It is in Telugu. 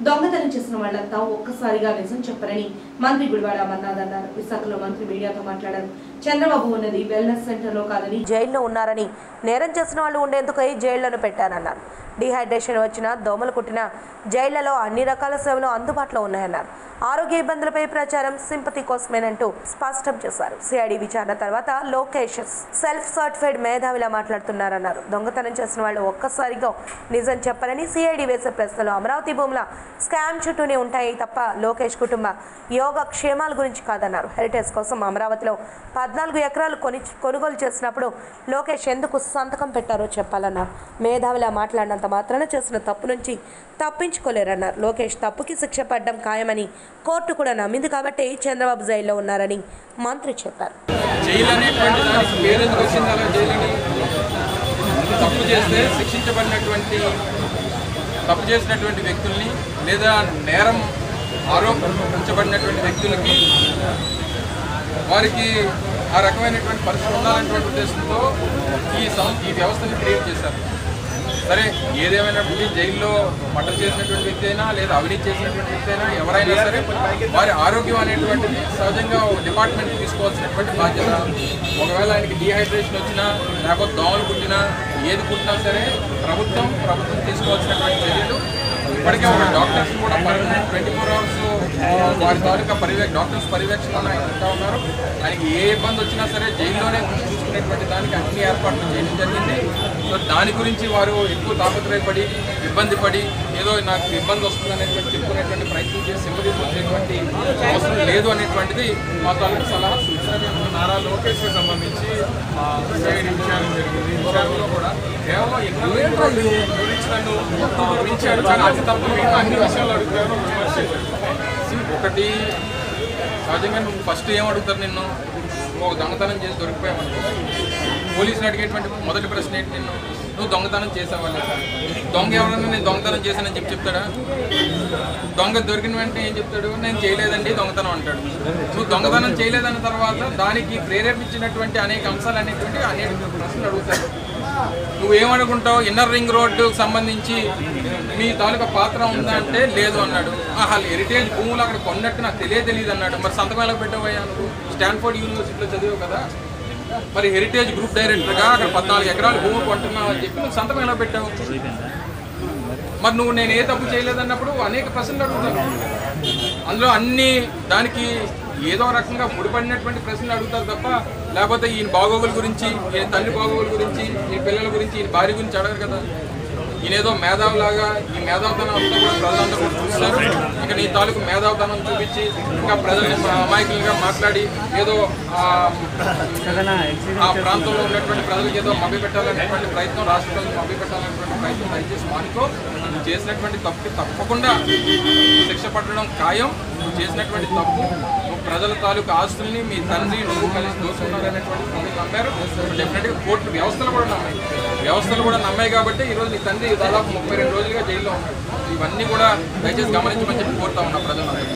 దొంగతనం చేసిన వాళ్ళంతా ఒక్కసారిగా నిజం చెప్పరని మంత్రి గుడివాడ అమర్నాథ్ అన్నారు విశాఖలో మంత్రి మీడియాతో మాట్లాడారు చంద్రబాబు ఉన్నది వెల్నెస్ సెంటర్ లో కాదని జైల్లో ఉన్నారని నేరం చేసిన వాళ్ళు ఉండేందుకై జైళ్లను పెట్టారన్నారు డిహైడ్రేషన్ వచ్చిన దోమలు కుట్టిన జైళ్లలో అన్ని రకాల సేవలు అందుబాటులో ఉన్నాయన్నారు ఆరోగ్య ఇబ్బందులపై ప్రచారం సింపతి కోసమేనంటూ స్పష్టం చేశారు సిఐడి విచారణ తర్వాత లోకేష్ సెల్ఫ్ సర్టిఫైడ్ మేధావిలా మాట్లాడుతున్నారన్నారు దొంగతనం చేసిన వాళ్ళు ఒక్కసారిగా నిజం చెప్పరని సిఐడి వేసే ప్రశ్నలు అమరావతి భూముల స్కామ్ చుట్టూనే ఉంటాయి తప్ప లోకేష్ కుటుంబ యోగ క్షేమాల గురించి కాదన్నారు హెరిటేజ్ కోసం అమరావతిలో పద్నాలుగు ఎకరాలు కొని కొనుగోలు చేసినప్పుడు లోకేష్ ఎందుకు సంతకం పెట్టారో చెప్పాలన్నారు మేధావిలా మాట్లాడినంత మాత్రాన చేసిన తప్పు నుంచి తప్పించుకోలేరన్నారు లోకేష్ తప్పుకి శిక్ష పడ్డం ఖాయమని కోర్టు కూడా నమ్మింది కాబట్టి చంద్రబాబు జైల్లో ఉన్నారని మంత్రి చెప్పారు జైలు అనేటువంటి దానికి పేరు ఎందుకు వచ్చింది అలా జైలుని తప్పు చేస్తే శిక్షించబడినటువంటి తప్పు చేసినటువంటి వ్యక్తుల్ని లేదా నేరం ఆరోపించబడినటువంటి వ్యక్తులకి వారికి ఆ రకమైనటువంటి పరిస్థితి ఉండాలనేటువంటి ఉద్దేశంతో ఈ సం ఈ వ్యవస్థని క్రియేట్ చేశారు సరే ఏదేమైనప్పటికీ జైల్లో మర్డర్ చేసినటువంటి వ్యక్తి అయినా లేదా అవినీతి చేసినటువంటి వ్యక్తి అయినా ఎవరైనా సరే వారి ఆరోగ్యం అనేటువంటిది సహజంగా డిపార్ట్మెంట్ తీసుకోవాల్సినటువంటి బాధ్యత ఒకవేళ ఆయనకి డీహైడ్రేషన్ వచ్చినా లేకపోతే దోమలు కుట్టినా ఏది కుట్టినా సరే ప్రభుత్వం ప్రభుత్వం తీసుకోవాల్సినటువంటి చర్యలు ఇప్పటికే ఒక డాక్టర్స్ కూడా పర్మనెంట్ ట్వంటీ ఫోర్ అవర్స్ వారి తాలూకా పర్యవేక్ష డాక్టర్స్ పర్యవేక్షణ ఆయన ఉంటా ఉన్నారు ఆయనకి ఏ ఇబ్బంది వచ్చినా సరే జైల్లోనే చూసుకునేటువంటి దానికి అన్ని ఏర్పాట్లు చేయడం జరిగింది సో దాని గురించి వారు ఎక్కువ తాపత్రయపడి ఇబ్బంది పడి ఏదో నాకు ఇబ్బంది వస్తుంది అనేటువంటి చెప్పుకునేటువంటి ప్రయత్నం చేసి సింపతి పొందేటువంటి అవసరం లేదు అనేటువంటిది మా తాలూకు సలహా సూచన నారా లోకేష్కి సంబంధించి సైడ్ విషయాలు జరిగింది ఈ విషయాల్లో కూడా కేవలం ఎక్కువ గురించి నన్ను వివరించాడు కానీ అతి తప్ప మిగతా అన్ని విషయాలు అడుగుతారు విమర్శ చేశారు. ఒకటి సహజంగా నువ్వు ఫస్ట్ ఏం అడుగుతారు నిన్ను నువ్వు ఒక దొంగతనం చేసి దొరికిపోయావనుకో పోలీసులు అడిగేటువంటి మొదటి ప్రశ్న ఏంటి నిన్ను నువ్వు దొంగతనం చేసావా లేదా దొంగ ఎవరన్నా నేను దొంగతనం చేశానని చెప్పి చెప్తాడా దొంగ దొరికిన వెంటనే ఏం చెప్తాడు నేను చేయలేదండి దొంగతనం అంటాడు నువ్వు దొంగతనం చేయలేదన్న తర్వాత దానికి ప్రేరేపించినటువంటి అనేక అంశాలు అనేటువంటి అనేక ప్రశ్నలు అడుగుతారు నువ్వేమనుకుంటావు ఇన్నర్ రింగ్ రోడ్డుకు సంబంధించి మీ తాలూకా పాత్ర ఉందా అంటే లేదు అన్నాడు ఆహా హెరిటేజ్ భూములు అక్కడ కొన్నట్టు నాకు తెలియ తెలియదు అన్నాడు మరి సంతకం ఎలా పెట్టావయ్యా నువ్వు స్టాన్ఫోర్డ్ యూనివర్సిటీలో చదివావు కదా మరి హెరిటేజ్ గ్రూప్ డైరెక్టర్గా అక్కడ పద్నాలుగు ఎకరాలు భూమి కొంటున్నావు అని చెప్పి నువ్వు సంతకం ఎలా పెట్టావు మరి నువ్వు నేను ఏ తప్పు చేయలేదన్నప్పుడు అనేక ప్రశ్నలు అడుగుతాను అందులో అన్ని దానికి ఏదో రకంగా ముడిపడినటువంటి ప్రశ్నలు అడుగుతారు తప్ప లేకపోతే ఈయన బాగోగుల గురించి ఈయన తల్లి బాగోగుల గురించి ఈ పిల్లల గురించి ఈయన భార్య గురించి అడగరు కదా ఈయన ఏదో మేధావులాగా ఈ మేధావుతనం అంతా కూడా ప్రజలందరూ కూడా చూస్తారు ఇంకా నీ తాలూకు మేధావుతనం చూపించి ఇంకా ప్రజల్ని అమాయకులుగా మాట్లాడి ఏదో ఆ ఆ ప్రాంతంలో ఉన్నటువంటి ప్రజలకు ఏదో మభ్య పెట్టాలనేటువంటి ప్రయత్నం రాష్ట్ర ప్రజలు మభ్య పెట్టాలనేటువంటి ప్రయత్నం దయచేసి మానుకో నువ్వు చేసినటువంటి తప్పుకి తప్పకుండా శిక్ష పడడం ఖాయం నువ్వు చేసినటువంటి తప్పు నువ్వు ప్రజల తాలూకు ఆస్తుల్ని మీ తండ్రి నువ్వు కలిసి దోచుకున్నారనేటువంటి ప్రజలు నమ్మారు డెఫినెట్గా కోర్టు వ్యవస్థలు కూడా నమ్మాయి వ్యవస్థలు కూడా నమ్మాయి కాబట్టి ఈరోజు నీ తండ్రి దాదాపు ముప్పై రెండు రోజులుగా జైల్లో ఉన్నాడు ఇవన్నీ కూడా దయచేసి గమనించమని చెప్పి కోరుతా ఉన్నా ప్రజలందరూ